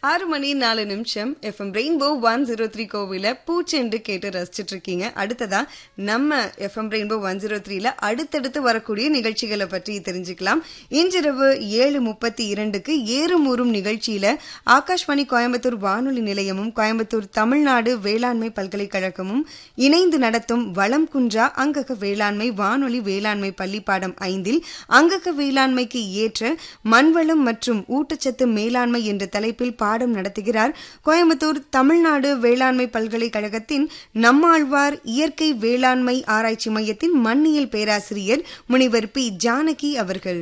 ஆறு மணி நாலு நிமிஷம் FM Rainbow one zero three கோவில பூச்செண்டு கேட்டு ரசிச்சிட்டு இருக்கீங்க அடுத்ததா நம்ம எஃப்எம் ரெயின்போ ஒன் ஜீரோ த்ரீல அடுத்தடுத்து வரக்கூடிய நிகழ்ச்சிகளை பற்றி தெரிஞ்சுக்கலாம் இன்றிரவு ஏழு முப்பத்தி இரண்டுக்கு ஏறும் ஊறும் நிகழ்ச்சியில ஆகாஷ்வாணி கோயம்புத்தூர் வானொலி நிலையமும் கோயம்புத்தூர் தமிழ்நாடு வேளாண்மை பல்கலைக்கழகமும் இணைந்து நடத்தும் வளம் குன்றா அங்கக வேளாண்மை வானொலி வேளாண்மை பள்ளிப்பாடம் ஐந்தில் அங்கக வேளாண்மைக்கு ஏற்ற மண்வளம் மற்றும் ஊட்டச்சத்து மேலாண்மை என்ற தலைப்பில் பாடம் நடத்துகிறார் கோயம்புத்தூர் தமிழ்நாடு வேளாண்மை பல்கலைக்கழகத்தின் நம்மாழ்வார் இயற்கை வேளாண்மை ஆராய்ச்சி மையத்தின் மண்ணியல் பேராசிரியர் முனிவர் பி ஜானகி அவர்கள்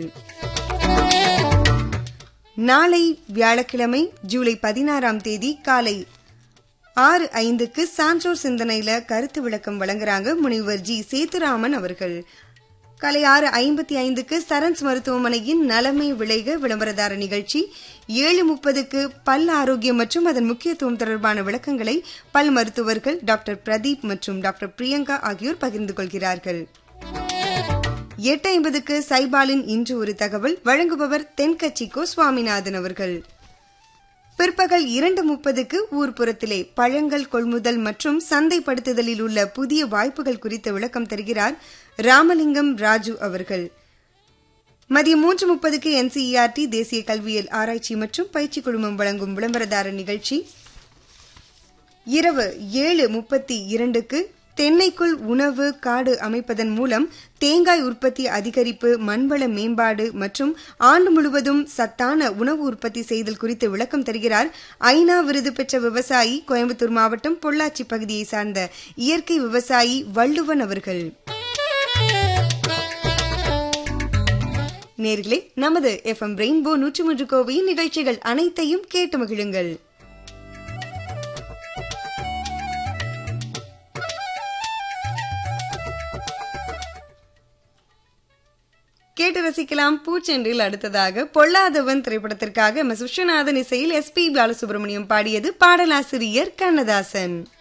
நாளை வியாழக்கிழமை ஜூலை பதினாறாம் தேதி காலை ஆறு ஐந்துக்கு சான்றோர் சிந்தனையில கருத்து விளக்கம் வழங்குறாங்க முனிவர் ஜி சேத்துராமன் அவர்கள் காலை ஆறு ஐம்பத்தி ஐந்துக்கு சரண்ஸ் மருத்துவமனையின் நலமை விளைக விளம்பரதார நிகழ்ச்சி ஏழு முப்பதுக்கு பல் ஆரோக்கியம் மற்றும் அதன் முக்கியத்துவம் தொடர்பான விளக்கங்களை பல் மருத்துவர்கள் டாக்டர் பிரதீப் மற்றும் டாக்டர் பிரியங்கா ஆகியோர் பகிர்ந்து கொள்கிறார்கள் எட்டு ஐம்பதுக்கு சைபாலின் இன்று ஒரு தகவல் வழங்குபவர் தென்கட்சிக்கோ சுவாமிநாதன் அவர்கள் பிற்பகல் இரண்டு முப்பதுக்கு ஊர்ப்புறத்திலே பழங்கள் கொள்முதல் மற்றும் சந்தைப்படுத்துதலில் உள்ள புதிய வாய்ப்புகள் குறித்த விளக்கம் தருகிறார் ராமலிங்கம் ராஜு அவர்கள் மதியம் மூன்று முப்பதுக்கு என்சிஇஆர்டி தேசிய கல்வியல் ஆராய்ச்சி மற்றும் பயிற்சி குழுமம் வழங்கும் விளம்பரதார நிகழ்ச்சி இரவு ஏழு முப்பத்தி இரண்டுக்கு தென்னைக்குள் உணவு காடு அமைப்பதன் மூலம் தேங்காய் உற்பத்தி அதிகரிப்பு மண்வள மேம்பாடு மற்றும் ஆண்டு முழுவதும் சத்தான உணவு உற்பத்தி செய்தல் குறித்து விளக்கம் தருகிறார் ஐநா விருது பெற்ற விவசாயி கோயம்புத்தூர் மாவட்டம் பொள்ளாச்சி பகுதியை சார்ந்த இயற்கை விவசாயி வள்ளுவன் அவர்கள் நேர்களே நமது எஃப்எம் ரெயின்போ நூற்றி மூன்று கோவையின் நிகழ்ச்சிகள் அனைத்தையும் கேட்டு மகிழுங்கள் கேட்டு ரசிக்கலாம் பூச்செண்டில் அடுத்ததாக பொல்லாதவன் திரைப்படத்திற்காக எம் எஸ் விஸ்வநாதன் இசையில் எஸ் பி பாலசுப்ரமணியம் பாடியது பாடலாசிரியர் கண்ணதாசன்